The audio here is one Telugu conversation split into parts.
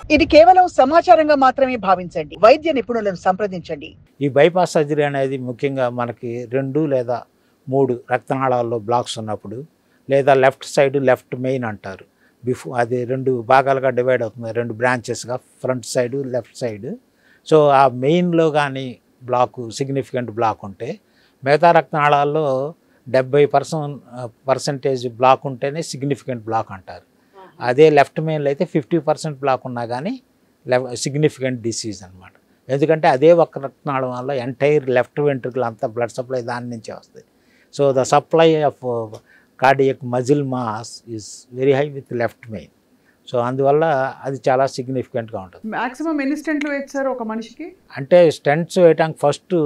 ఇది కేవలం సమాచారంగా మాత్రమే భావించండి వైద్య నిపుణులను సంప్రదించండి ఈ బైపాస్ సర్జరీ అనేది ముఖ్యంగా మనకి రెండు లేదా మూడు రక్తనాళాల్లో బ్లాక్స్ ఉన్నప్పుడు లేదా లెఫ్ట్ సైడ్ లెఫ్ట్ మెయిన్ అంటారు బిఫోర్ అది రెండు భాగాలుగా డివైడ్ అవుతుంది రెండు బ్రాంచెస్గా front side left side so ఆ మెయిన్లో కానీ బ్లాక్ సిగ్నిఫికెంట్ బ్లాక్ ఉంటే మిగతా రక్తనాళాల్లో డెబ్బై పర్సెంట్ పర్సంటేజ్ బ్లాక్ ఉంటేనే సిగ్నిఫికెంట్ బ్లాక్ అంటారు అదే లెఫ్ట్ మెయిన్లో అయితే ఫిఫ్టీ పర్సెంట్ బ్లాక్ ఉన్నా కానీ సిగ్నిఫికెంట్ డిసీజ్ అనమాట ఎందుకంటే అదే ఒక్క రక్తనాళం వల్ల ఎంటైర్ లెఫ్ట్ వెంట్రుకలు అంతా బ్లడ్ సప్లై దాని నుంచే వస్తుంది so the supply of cardiac muscle mass is very high with left main so అందువల్ల అది చాలా సిగ్నిఫికెంట్గా ఉంటుంది మాక్సిమం ఎన్ని స్టెంట్లు వేస్తారు ఒక మనిషికి అంటే స్టెంట్స్ వేయటానికి ఫస్ట్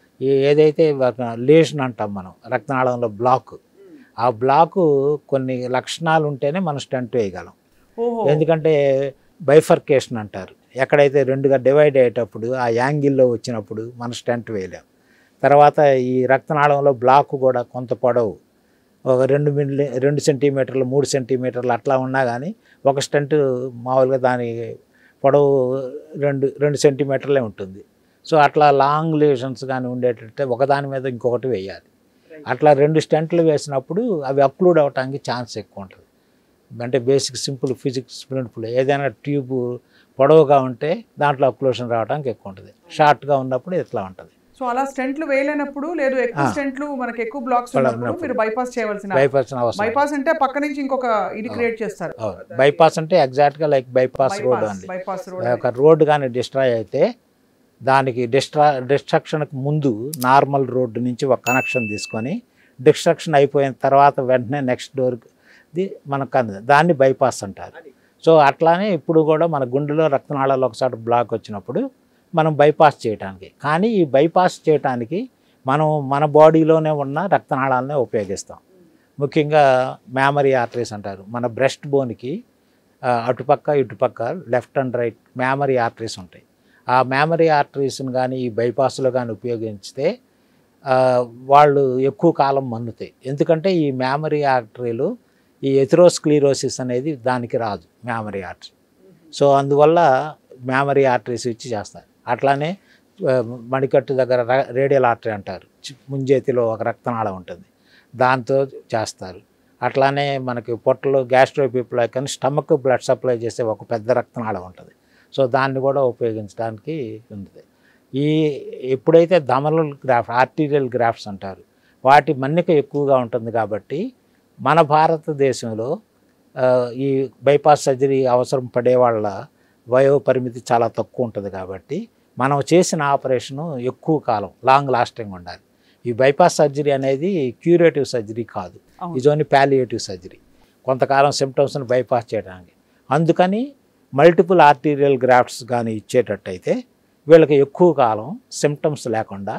ఏదైతే లేషన్ అంటాం మనం రక్తనాళంలో బ్లాక్ ఆ బ్లాకు కొన్ని లక్షణాలు ఉంటేనే మనం స్టెంట్ వేయగలం ఓహో ఎందుకంటే బైఫర్కేషన్ అంటారు ఎక్కడైతే రెండుగా డివైడ్ అయ్యేటప్పుడు ఆ యాంగిల్లో వచ్చినప్పుడు మనం స్టెంట్ వేయలేం తర్వాత ఈ రక్తనాళంలో బ్లాక్ కూడా కొంత పొడవు ఒక రెండు మిల్లీ రెండు సెంటీమీటర్లు మూడు సెంటీమీటర్లు అట్లా ఉన్నా కానీ ఒక స్టెంట్ మామూలుగా దాని పొడవు రెండు రెండు సెంటీమీటర్లే ఉంటుంది సో అట్లా లాంగ్ లేషన్స్ కానీ ఉండేటట్టే ఒకదాని మీద ఇంకొకటి వేయాలి అట్లా రెండు స్టెంట్లు వేసినప్పుడు అవి అప్లూడ్ అవడానికి ఛాన్స్ ఎక్కువ ఉంటుంది అంటే బేసిక్ సింపుల్ ఫిజిక్స్ ప్రిన్సిపల్ ఏదైనా ట్యూబ్ పొడవుగా ఉంటే దాంట్లో అప్లోషన్ రావడానికి ఎక్కువ ఉంటుంది షార్ట్గా ఉన్నప్పుడు ఇట్లా ఉంటుంది సో అలా స్టెంట్లు వేయలేనప్పుడు లేదు ఎక్కువ ఆ. స్టెంట్లు మనకి ఎక్కువ బ్లాక్స్ అలా ఉన్నప్పుడు ఉన్నప్పుడు. మీరు బైపాస్ చేయవలసిన బైపాస్ అవసరం బైపాస్ అంటే పక్క నుంచి ఇంకొక ఇది క్రియేట్ చేస్తారు అవును. బైపాస్ అంటే ఎగ్జాక్ట్గా లైక్ బైపాస్ రోడ్ అండి బైపాస్ రోడ్ ఒక రోడ్ కానీ డిస్ట్రాయ్ అయితే దానికి డిస్ట్రా డిస్ట్రక్షన్కి ముందు నార్మల్ రోడ్డు నుంచి ఒక కనెక్షన్ తీసుకొని డిస్ట్రక్షన్ అయిపోయిన తర్వాత వెంటనే నెక్స్ట్ డోర్ది మనకు అంది దాన్ని బైపాస్ అంటారు సో అట్లానే ఇప్పుడు కూడా మన గుండెలో రక్తనాళాలు ఒకసారి బ్లాక్ వచ్చినప్పుడు మనం బైపాస్ చేయడానికి కానీ ఈ బైపాస్ చేయడానికి మనం మన బాడీలోనే ఉన్న రక్తనాళాలనే ఉపయోగిస్తాం ముఖ్యంగా మ్యామరీ ఆర్టరీస్ అంటారు మన బ్రెస్ట్ బోన్కి ఆ, అటుపక్క ఇటుపక్క left and right mammary arteries ఉంటాయి ఆ మ్యామరీ ఆర్టరీస్ని కానీ ఈ బైపాస్లో కానీ ఉపయోగించితే ఆ, వాళ్ళు ఎక్కువ కాలం మన్నుతాయి ఎందుకంటే ఈ మ్యామరీ ఆర్టరీలు ఈ ఎథిరోస్క్లీరోసిస్ అనేది దానికి రాదు మ్యామరీ ఆర్టరీ సో అందువల్ల మ్యామరీ ఆర్టరీస్ ఇచ్చి చేస్తారు అట్లానే ఆ, మణికట్టు దగ్గర ర- రేడియల్ ఆర్టరీ అంటారు చి- ముంజేతిలో ఒక రక్తనాళం ఉంటుంది దాంతో చేస్తారు అట్లానే మనకి పొట్టలో గ్యాస్ట్రోపిప్లై కానీ స్టమక్ బ్లడ్ సప్లై చేసే ఒక పెద్ద రక్తనాళం ఉంటుంది సో దాన్ని కూడా ఉపయోగించడానికి ఉంది ఈ ఎప్పుడైతే ధమరల్ గ్రాఫ్ ఆర్టీరియల్ గ్రాఫ్ట్స్ అంటారు వాటి మన్నిక ఎక్కువగా ఉంటుంది కాబట్టి మన భారతదేశంలో ఆ, ఈ బైపాస్ సర్జరీ అవసరం పడే వాళ్ళ వయో పరిమితి చాలా తక్కువ ఉంటుంది కాబట్టి మనం చేసిన ఆపరేషను ఎక్కువ కాలం లాంగ్ లాస్టింగ్ ఉండాలి ఈ బైపాస్ సర్జరీ అనేది క్యూరేటివ్ సర్జరీ కాదు అవును. ఇది ఓన్లీ ప్యాలియేటివ్ సర్జరీ కొంతకాలం సిమ్టమ్స్ని బైపాస్ చేయడానికి అందుకని మల్టిపుల్ ఆర్టీరియల్ గ్రాఫ్ట్స్ కానీ ఇచ్చేటట్టయితే వీళ్ళకి ఎక్కువ కాలం సిమ్టమ్స్ లేకుండా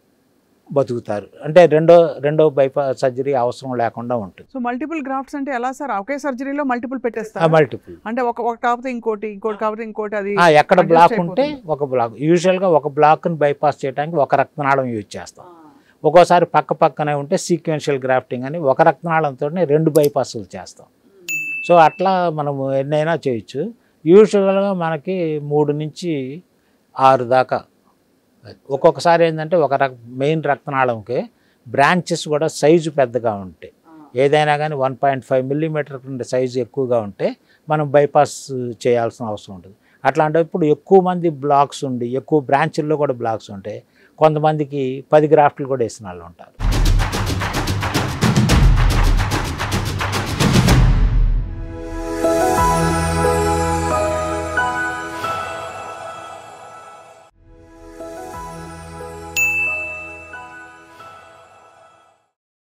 బతుకుతారు అంటే రెండో రెండో బైపాస్ సర్జరీ అవసరం లేకుండా ఉంటుంది సో మల్టిపుల్ గ్రాఫ్ట్స్ అంటే ఎలా సార్ ఒకే సర్జరీలో మల్టిపుల్ ఆ పెట్టేస్తారు మల్టిపుల్ అంటే ఒక ఒక కాకపోతే ఇంకోటి ఇంకోటి కాకపోతే ఇంకోటి అది ఆ, ఎక్కడ adjust బ్లాక్ ఉంటే అయిపోతుంది. ఒక బ్లాక్ యూజువల్గా ఒక బ్లాక్ని బైపాస్ చేయడానికి ఒక రక్తనాళం యూజ్ చేస్తాం ఒక్కోసారి పక్క పక్కనే ఉంటే సీక్వెన్షియల్ గ్రాఫ్టింగ్ అని ఒక రక్తనాళంతో రెండు బైపాస్లు చేస్తాం సో అట్లా మనము ఎన్నైనా చేయొచ్చు యూజువల్గా మనకి మూడు నుంచి ఆరు దాకా ఒక్కొక్కసారి ఏంటంటే ఒక రక్ మెయిన్ రక్తనాళంకి బ్రాంచెస్ కూడా సైజు పెద్దగా ఉంటాయి ఏదైనా కానీ వన్ పాయింట్ ఫైవ్ మిల్లీమీటర్ నుండి సైజు ఎక్కువగా ఉంటే మనం బైపాస్ చేయాల్సిన అవసరం ఉంటుంది అట్లాంటప్పుడు ఎక్కువ మంది బ్లాక్స్ ఉండి ఎక్కువ బ్రాంచుల్లో కూడా బ్లాక్స్ ఉంటాయి కొంతమందికి పది గ్రాఫ్ట్లు కూడా వేసిన వాళ్ళు ఉంటారు